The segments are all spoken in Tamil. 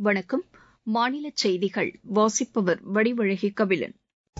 வணக்கம் மாநில செய்திகள் வாசிப்பவர் வடிவழகி கபிலன்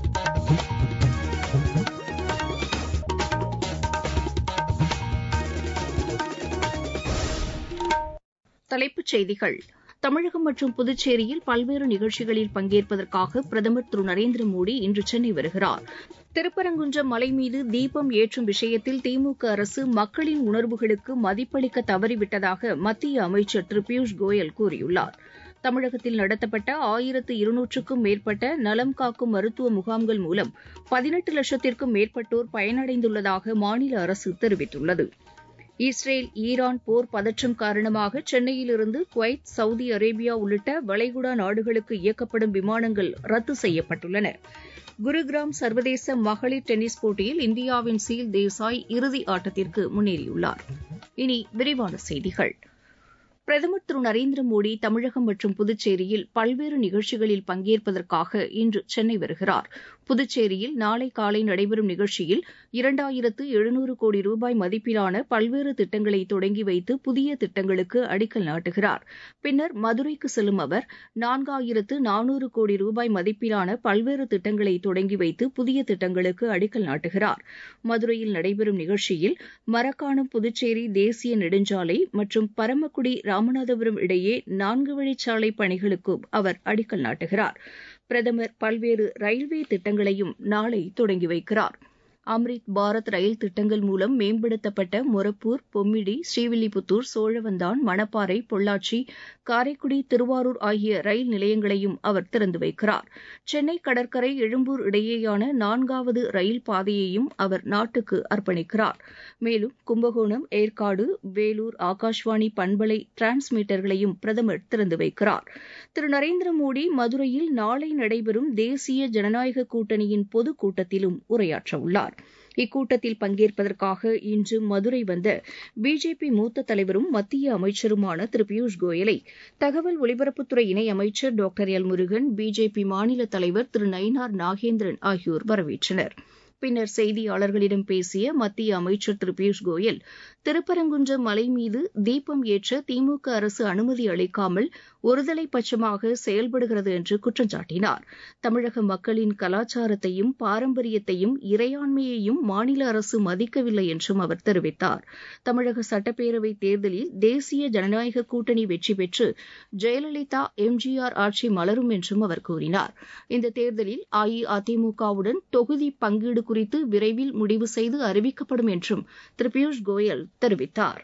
தலைப்புச் செய்திகள் தமிழகம் மற்றும் புதுச்சேரியில் பல்வேறு நிகழ்ச்சிகளில் பங்கேற்பதற்காக பிரதமர் திரு நரேந்திர மோடி இன்று சென்னை வருகிறார் திருப்பரங்குன்றம் மலை மீது தீபம் ஏற்றும் விஷயத்தில் திமுக அரசு மக்களின் உணர்வுகளுக்கு மதிப்பளிக்க தவறிவிட்டதாக மத்திய அமைச்சர் திரு பியூஷ் கோயல் கூறியுள்ளார் தமிழகத்தில் நடத்தப்பட்ட ஆயிரத்து இருநூற்றுக்கும் மேற்பட்ட நலம் காக்கும் மருத்துவ முகாம்கள் மூலம் பதினெட்டு லட்சத்திற்கும் மேற்பட்டோர் பயனடைந்துள்ளதாக மாநில அரசு தெரிவித்துள்ளது இஸ்ரேல் ஈரான் போர் பதற்றம் காரணமாக சென்னையிலிருந்து குவைத் சவுதி அரேபியா உள்ளிட்ட வளைகுடா நாடுகளுக்கு இயக்கப்படும் விமானங்கள் ரத்து செய்யப்பட்டுள்ளன குருகிராம் சர்வதேச மகளிர் டென்னிஸ் போட்டியில் இந்தியாவின் சீல் தேசாய் இறுதி ஆட்டத்திற்கு முன்னேறியுள்ளார் இனி விரிவான செய்திகள் பிரதமர் திரு நரேந்திர மோடி தமிழகம் மற்றும் புதுச்சேரியில் பல்வேறு நிகழ்ச்சிகளில் பங்கேற்பதற்காக இன்று சென்னை வருகிறார் புதுச்சேரியில் நாளை காலை நடைபெறும் நிகழ்ச்சியில் இரண்டாயிரத்து எழுநூறு கோடி ரூபாய் மதிப்பிலான பல்வேறு திட்டங்களை தொடங்கி வைத்து புதிய திட்டங்களுக்கு அடிக்கல் நாட்டுகிறார் பின்னர் மதுரைக்கு செல்லும் அவர் நான்காயிரத்து நானூறு கோடி ரூபாய் மதிப்பிலான பல்வேறு திட்டங்களை தொடங்கி வைத்து புதிய திட்டங்களுக்கு அடிக்கல் நாட்டுகிறார் மதுரையில் நடைபெறும் நிகழ்ச்சியில் மரக்காணம் புதுச்சேரி தேசிய நெடுஞ்சாலை மற்றும் பரமக்குடி ராமநாதபுரம் இடையே நான்கு வழிச்சாலை பணிகளுக்கும் அவர் அடிக்கல் நாட்டுகிறார் பிரதமர் பல்வேறு ரயில்வே திட்டங்களையும் நாளை தொடங்கி வைக்கிறார் அம்ரித் பாரத் ரயில் திட்டங்கள் மூலம் மேம்படுத்தப்பட்ட மொரப்பூர் பொம்மிடி ஸ்ரீவில்லிபுத்தூர் சோழவந்தான் மணப்பாறை பொள்ளாச்சி காரைக்குடி திருவாரூர் ஆகிய ரயில் நிலையங்களையும் அவர் திறந்து வைக்கிறார் சென்னை கடற்கரை எழும்பூர் இடையேயான நான்காவது ரயில் பாதையையும் அவர் நாட்டுக்கு அர்ப்பணிக்கிறார் மேலும் கும்பகோணம் ஏற்காடு வேலூர் ஆகாஷ்வாணி பண்பலை டிரான்ஸ்மீட்டர்களையும் பிரதமர் திறந்து வைக்கிறார் திரு நரேந்திர மோடி மதுரையில் நாளை நடைபெறும் தேசிய ஜனநாயக கூட்டணியின் பொதுக்கூட்டத்திலும் உரையாற்றவுள்ளார் இக்கூட்டத்தில் பங்கேற்பதற்காக இன்று மதுரை வந்த பிஜேபி மூத்த தலைவரும் மத்திய அமைச்சருமான திரு பியூஷ் கோயலை தகவல் ஒலிபரப்புத்துறை இணை அமைச்சர் டாக்டர் எல் முருகன் பிஜேபி மாநில தலைவர் திரு நயினார் நாகேந்திரன் ஆகியோர் வரவேற்றனர் பின்னர் செய்தியாளர்களிடம் பேசிய மத்திய அமைச்சர் திரு பியூஷ் கோயல் திருப்பரங்குன்றம் மலை மீது தீபம் ஏற்ற திமுக அரசு அனுமதி அளிக்காமல் ஒருதலை பட்சமாக செயல்படுகிறது என்று குற்றம் சாட்டினார் தமிழக மக்களின் கலாச்சாரத்தையும் பாரம்பரியத்தையும் இறையாண்மையையும் மாநில அரசு மதிக்கவில்லை என்றும் அவர் தெரிவித்தார் தமிழக சட்டப்பேரவைத் தேர்தலில் தேசிய ஜனநாயக கூட்டணி வெற்றி பெற்று ஜெயலலிதா எம்ஜிஆர் ஆட்சி மலரும் என்றும் அவர் கூறினார் இந்த தேர்தலில் அஇஅதிமுகவுடன் தொகுதி பங்கீடு குறித்து விரைவில் முடிவு செய்து அறிவிக்கப்படும் என்றும் திரு பியூஷ் கோயல் தெரிவித்தார்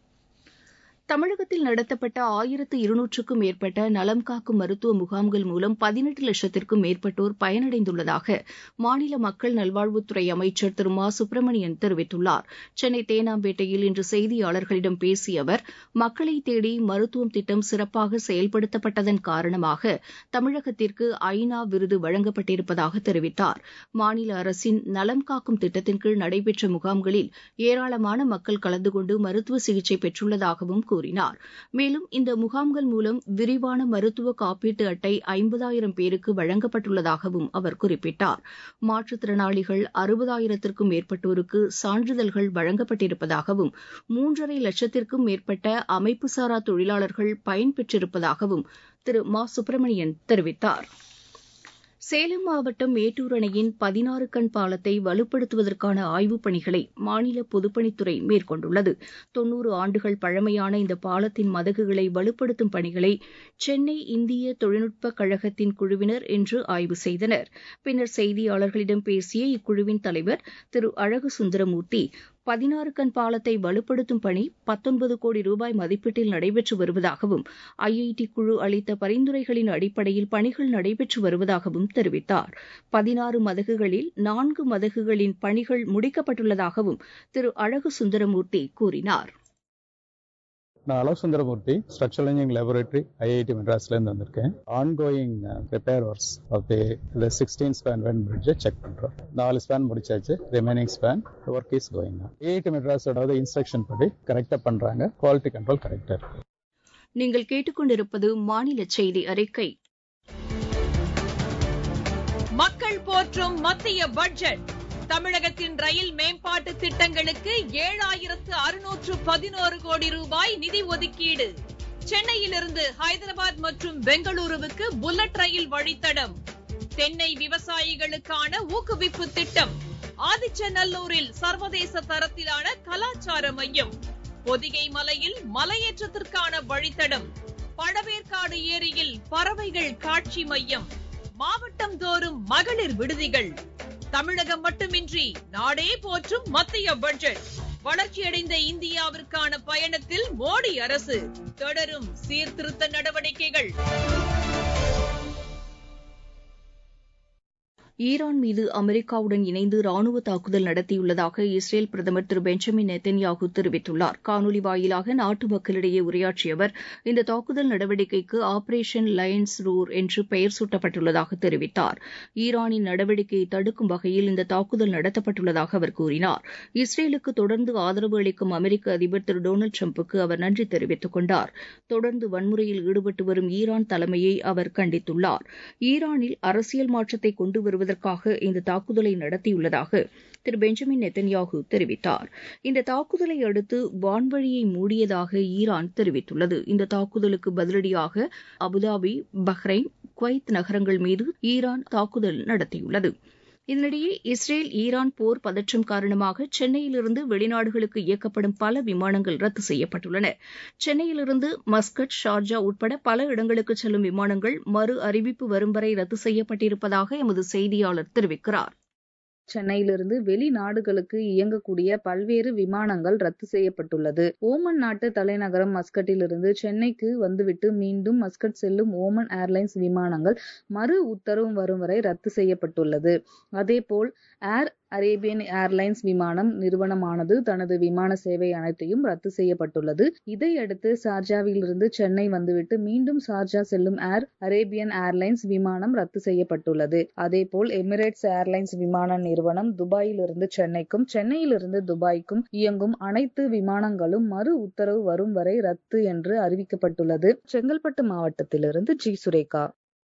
தமிழகத்தில் நடத்தப்பட்ட ஆயிரத்து இருநூற்றுக்கும் மேற்பட்ட நலம் காக்கும் மருத்துவ முகாம்கள் மூலம் பதினெட்டு லட்சத்திற்கும் மேற்பட்டோர் பயனடைந்துள்ளதாக மாநில மக்கள் நல்வாழ்வுத்துறை அமைச்சர் திரு மா சுப்பிரமணியன் தெரிவித்துள்ளார் சென்னை தேனாம்பேட்டையில் இன்று செய்தியாளர்களிடம் பேசிய அவர் மக்களை தேடி மருத்துவம் திட்டம் சிறப்பாக செயல்படுத்தப்பட்டதன் காரணமாக தமிழகத்திற்கு ஐநா விருது வழங்கப்பட்டிருப்பதாக தெரிவித்தார் மாநில அரசின் நலம் காக்கும் திட்டத்தின் கீழ் நடைபெற்ற முகாம்களில் ஏராளமான மக்கள் கலந்து கொண்டு மருத்துவ சிகிச்சை பெற்றுள்ளதாகவும் கூறினார் மேலும் இந்த முகாம்கள் மூலம் விரிவான மருத்துவ காப்பீட்டு அட்டை ஐம்பதாயிரம் பேருக்கு வழங்கப்பட்டுள்ளதாகவும் அவர் குறிப்பிட்டார் மாற்றுத்திறனாளிகள் அறுபதாயிரத்திற்கும் மேற்பட்டோருக்கு சான்றிதழ்கள் வழங்கப்பட்டிருப்பதாகவும் மூன்றரை லட்சத்திற்கும் மேற்பட்ட அமைப்புசாரா தொழிலாளர்கள் பயன்பெற்றிருப்பதாகவும் திரு மா சுப்பிரமணியன் தெரிவித்தார் சேலம் மாவட்டம் மேட்டூர் அணையின் பதினாறு கண் பாலத்தை வலுப்படுத்துவதற்கான ஆய்வுப் பணிகளை மாநில பொதுப்பணித்துறை மேற்கொண்டுள்ளது தொன்னூறு ஆண்டுகள் பழமையான இந்த பாலத்தின் மதகுகளை வலுப்படுத்தும் பணிகளை சென்னை இந்திய தொழில்நுட்பக் கழகத்தின் குழுவினர் இன்று ஆய்வு செய்தனர் பின்னர் செய்தியாளர்களிடம் பேசிய இக்குழுவின் தலைவர் திரு அழகு சுந்தரமூர்த்தி பதினாறு கண் பாலத்தை வலுப்படுத்தும் பணி பத்தொன்பது கோடி ரூபாய் மதிப்பீட்டில் நடைபெற்று வருவதாகவும் ஐஐடி குழு அளித்த பரிந்துரைகளின் அடிப்படையில் பணிகள் நடைபெற்று வருவதாகவும் தெரிவித்தார் பதினாறு மதகுகளில் நான்கு மதகுகளின் பணிகள் முடிக்கப்பட்டுள்ளதாகவும் திரு அழகு சுந்தரமூர்த்தி கூறினார் நான் hello Sundaramoorthy structural engineering laboratory IIT மெட்ராஸ்ல இருந்து வந்திருக்கேன் ongoing repair works of the sixteen span when பிரிட்ஜை செக் பண்றோம் நாலு ஸ்பேன் முடிச்சாச்சு remaining span work is going IIT மெட்ராஸோட இன்ஸ்ட்ரக்ஷன் படி கரெக்டா பண்றாங்க குவாலிட்டி கண்ட்ரோல் கரெக்டா இருக்கு நீங்கள் கேட்டுக்கொண்டிருப்பது மாநில செய்தி அறிக்கை மக்கள் போற்றும் மத்திய பட்ஜெட் தமிழகத்தின் ரயில் மேம்பாட்டு திட்டங்களுக்கு ஏழாயிரத்து அறுநூற்று பதினோரு கோடி ரூபாய் நிதி ஒதுக்கீடு சென்னையிலிருந்து ஹைதராபாத் மற்றும் பெங்களூருவுக்கு புல்லட் ரயில் வழித்தடம் தென்னை விவசாயிகளுக்கான ஊக்குவிப்பு திட்டம் ஆதிச்சநல்லூரில் சர்வதேச தரத்திலான கலாச்சார மையம் பொதிகை மலையில் மலையேற்றத்திற்கான வழித்தடம் பழவேற்காடு ஏரியில் பறவைகள் காட்சி மையம் மாவட்டம் தோறும் மகளிர் விடுதிகள் தமிழகம் மட்டுமின்றி நாடே போற்றும் மத்திய பட்ஜெட் வளர்ச்சியடைந்த இந்தியாவிற்கான பயணத்தில் மோடி அரசு தொடரும் சீர்திருத்த நடவடிக்கைகள் ஈரான் மீது அமெரிக்காவுடன் இணைந்து ராணுவ தாக்குதல் நடத்தியுள்ளதாக இஸ்ரேல் பிரதமர் திரு பெஞ்சமின் நெத்தன்யாகு தெரிவித்துள்ளார் காணொலி வாயிலாக நாட்டு மக்களிடையே உரையாற்றிய அவர் இந்த தாக்குதல் நடவடிக்கைக்கு ஆபரேஷன் லயன்ஸ் ரூர் என்று பெயர் சூட்டப்பட்டுள்ளதாக தெரிவித்தார் ஈரானின் நடவடிக்கையை தடுக்கும் வகையில் இந்த தாக்குதல் நடத்தப்பட்டுள்ளதாக அவர் கூறினார் இஸ்ரேலுக்கு தொடர்ந்து ஆதரவு அளிக்கும் அமெரிக்க அதிபர் திரு டொனால்டு டிரம்புக்கு அவர் நன்றி தெரிவித்துக் கொண்டார் தொடர்ந்து வன்முறையில் ஈடுபட்டு வரும் ஈரான் தலைமையை அவர் கண்டித்துள்ளார் ஈரானில் அரசியல் மாற்றத்தை கொண்டு வருவது செய்வதற்காக இந்த தாக்குதலை நடத்தியுள்ளதாக திரு பெஞ்சமின் நெத்தன்யாகு தெரிவித்தார் இந்த தாக்குதலை அடுத்து வான்வழியை மூடியதாக ஈரான் தெரிவித்துள்ளது இந்த தாக்குதலுக்கு பதிலடியாக அபுதாபி பஹ்ரைன் குவைத் நகரங்கள் மீது ஈரான் தாக்குதல் நடத்தியுள்ளது இதனிடையே இஸ்ரேல் ஈரான் போர் பதற்றம் காரணமாக சென்னையிலிருந்து வெளிநாடுகளுக்கு இயக்கப்படும் பல விமானங்கள் ரத்து செய்யப்பட்டுள்ளன சென்னையிலிருந்து மஸ்கட் ஷார்ஜா உட்பட பல இடங்களுக்கு செல்லும் விமானங்கள் மறு அறிவிப்பு வரும் வரை ரத்து செய்யப்பட்டிருப்பதாக எமது செய்தியாளர் தெரிவிக்கிறார் சென்னையிலிருந்து வெளிநாடுகளுக்கு இயங்கக்கூடிய பல்வேறு விமானங்கள் ரத்து செய்யப்பட்டுள்ளது ஓமன் நாட்டு தலைநகரம் மஸ்கட்டிலிருந்து சென்னைக்கு வந்துவிட்டு மீண்டும் மஸ்கட் செல்லும் ஓமன் ஏர்லைன்ஸ் விமானங்கள் மறு உத்தரவு வரும் வரை ரத்து செய்யப்பட்டுள்ளது அதேபோல் ஏர் அரேபியன் ஏர்லைன்ஸ் விமானம் நிறுவனமானது தனது விமான சேவை அனைத்தையும் ரத்து செய்யப்பட்டுள்ளது இதையடுத்து சார்ஜாவிலிருந்து சென்னை வந்துவிட்டு மீண்டும் சார்ஜா செல்லும் ஏர் அரேபியன் ஏர்லைன்ஸ் விமானம் ரத்து செய்யப்பட்டுள்ளது அதேபோல் எமிரேட்ஸ் ஏர்லைன்ஸ் விமான நிறுவனம் துபாயிலிருந்து சென்னைக்கும் சென்னையிலிருந்து துபாய்க்கும் இயங்கும் அனைத்து விமானங்களும் மறு உத்தரவு வரும் வரை ரத்து என்று அறிவிக்கப்பட்டுள்ளது செங்கல்பட்டு மாவட்டத்திலிருந்து ஜி சுரேகா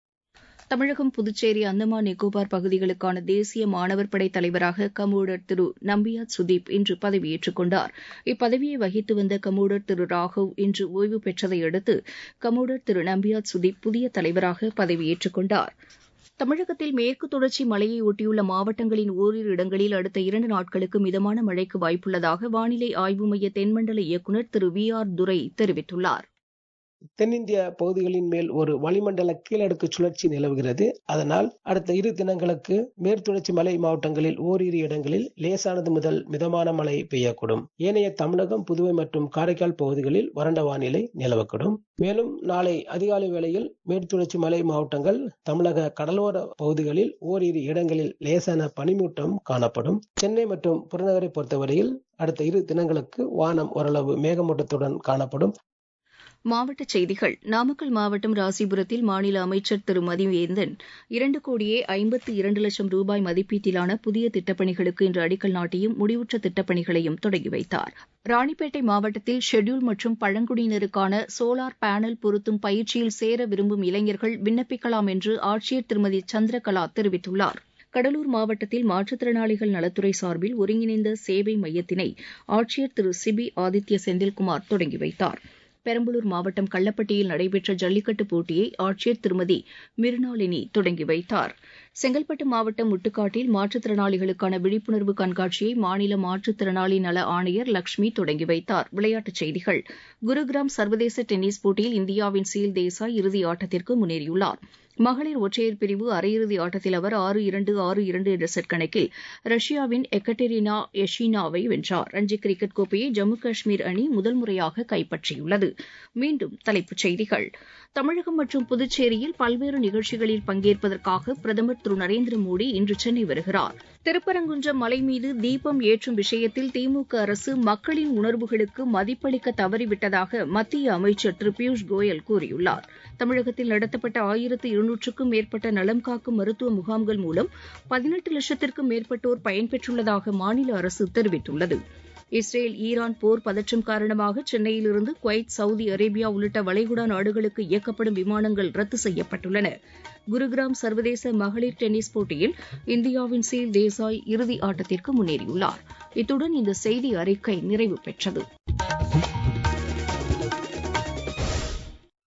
தமிழகம் புதுச்சேரி அந்தமான் நிக்கோபார் பகுதிகளுக்கான தேசிய மாணவர் படை தலைவராக கமோடர் திரு நம்பியாத் சுதீப் இன்று பதவியேற்றுக் கொண்டார் இப்பதவியை வகித்து வந்த கமோடர் திரு ராகவ் இன்று ஓய்வு பெற்றதை அடுத்து கமோடர் திரு நம்பியாத் சுதீப் புதிய தலைவராக பதவியேற்றுக் கொண்டார் தமிழகத்தில் மேற்கு தொடர்ச்சி மலையை ஒட்டியுள்ள மாவட்டங்களின் ஓரிரு இடங்களில் அடுத்த இரண்டு நாட்களுக்கு மிதமான மழைக்கு வாய்ப்புள்ளதாக வானிலை ஆய்வு மைய தென்மண்டல இயக்குநர் திரு வி ஆர் துரை தெரிவித்துள்ளார் தென்னிந்திய பகுதிகளின் மேல் ஒரு வளிமண்டல கீழடுக்கு சுழற்சி நிலவுகிறது அதனால் அடுத்த இரு தினங்களுக்கு மேற்குதொடர்ச்சி மலை மாவட்டங்களில் ஓரிரு இடங்களில் லேசானது முதல் மிதமான மழை பெய்யக்கூடும் ஏனைய தமிழகம் புதுவை மற்றும் காரைக்கால் பகுதிகளில் வறண்ட வானிலை நிலவக்கூடும் மேலும் நாளை அதிகாலை வேளையில் மேற்குதொடர்ச்சி மலை மாவட்டங்கள் தமிழக கடலோர பகுதிகளில் ஓரிரு இடங்களில் லேசான பனிமூட்டம் காணப்படும் சென்னை மற்றும் புறநகரை பொறுத்தவரையில் அடுத்த இரு தினங்களுக்கு வானம் ஓரளவு மேகமூட்டத்துடன் காணப்படும் மாவட்டச் செய்திகள் நாமக்கல் மாவட்டம் ராசிபுரத்தில் மாநில அமைச்சர் திரு மதிவேந்தன் இரண்டு கோடியே ஐம்பத்தி இரண்டு லட்சம் ரூபாய் மதிப்பீட்டிலான புதிய திட்டப்பணிகளுக்கு இன்று அடிக்கல் நாட்டியும் முடிவுற்ற திட்டப்பணிகளையும் தொடங்கி வைத்தார் ராணிப்பேட்டை மாவட்டத்தில் ஷெட்யூல் மற்றும் பழங்குடியினருக்கான சோலார் பேனல் பொருத்தும் பயிற்சியில் சேர விரும்பும் இளைஞர்கள் விண்ணப்பிக்கலாம் என்று ஆட்சியர் திருமதி சந்திரகலா தெரிவித்துள்ளார் கடலூர் மாவட்டத்தில் மாற்றுத்திறனாளிகள் நலத்துறை சார்பில் ஒருங்கிணைந்த சேவை மையத்தினை ஆட்சியர் திரு சிபி ஆதித்ய செந்தில்குமார் தொடங்கி வைத்தார் பெரம்பலூர் மாவட்டம் கள்ளப்பட்டியில் நடைபெற்ற ஜல்லிக்கட்டு போட்டியை ஆட்சியர் திருமதி மிருனாளினி தொடங்கி வைத்தார் செங்கல்பட்டு மாவட்டம் முட்டுக்காட்டில் மாற்றுத்திறனாளிகளுக்கான விழிப்புணர்வு கண்காட்சியை மாநில மாற்றுத்திறனாளி நல ஆணையர் லட்சுமி தொடங்கி வைத்தார் விளையாட்டுச் செய்திகள் குருகிராம் சர்வதேச டென்னிஸ் போட்டியில் இந்தியாவின் சீல் தேசாய் இறுதி ஆட்டத்திற்கு முன்னேறியுள்ளார் மகளிர் ஒற்றையர் பிரிவு அரையிறுதி ஆட்டத்தில் அவர் ஆறு இரண்டு ஆறு இரண்டு என்ற செட் கணக்கில் ரஷ்யாவின் எக்கட்டெரினா எஷினாவை வென்றார் ரஞ்சி கிரிக்கெட் கோப்பையை ஜம்மு காஷ்மீர் அணி முதல் முறையாக கைப்பற்றியுள்ளது மீண்டும் தலைப்புச் செய்திகள் தமிழகம் மற்றும் புதுச்சேரியில் பல்வேறு நிகழ்ச்சிகளில் பங்கேற்பதற்காக பிரதமர் திரு நரேந்திர மோடி இன்று சென்னை வருகிறார் திருப்பரங்குன்றம் மலை மீது தீபம் ஏற்றும் விஷயத்தில் திமுக அரசு மக்களின் உணர்வுகளுக்கு மதிப்பளிக்க தவறிவிட்டதாக மத்திய அமைச்சர் திரு பியூஷ் கோயல் கூறியுள்ளார் தமிழகத்தில் நடத்தப்பட்ட ஆயிரத்து இருநூற்றுக்கும் மேற்பட்ட நலம் காக்கும் மருத்துவ முகாம்கள் மூலம் பதினெட்டு லட்சத்திற்கும் மேற்பட்டோர் பயன்பெற்றுள்ளதாக மாநில அரசு தெரிவித்துள்ளது இஸ்ரேல் ஈரான் போர் பதற்றம் காரணமாக சென்னையிலிருந்து குவைத் சவுதி அரேபியா உள்ளிட்ட வளைகுடா நாடுகளுக்கு இயக்கப்படும் விமானங்கள் ரத்து செய்யப்பட்டுள்ளன குருகிராம் சர்வதேச மகளிர் டென்னிஸ் போட்டியில் இந்தியாவின் சீல் தேசாய் இறுதி ஆட்டத்திற்கு முன்னேறியுள்ளார் இத்துடன் இந்த செய்தி அறிக்கை நிறைவு பெற்றது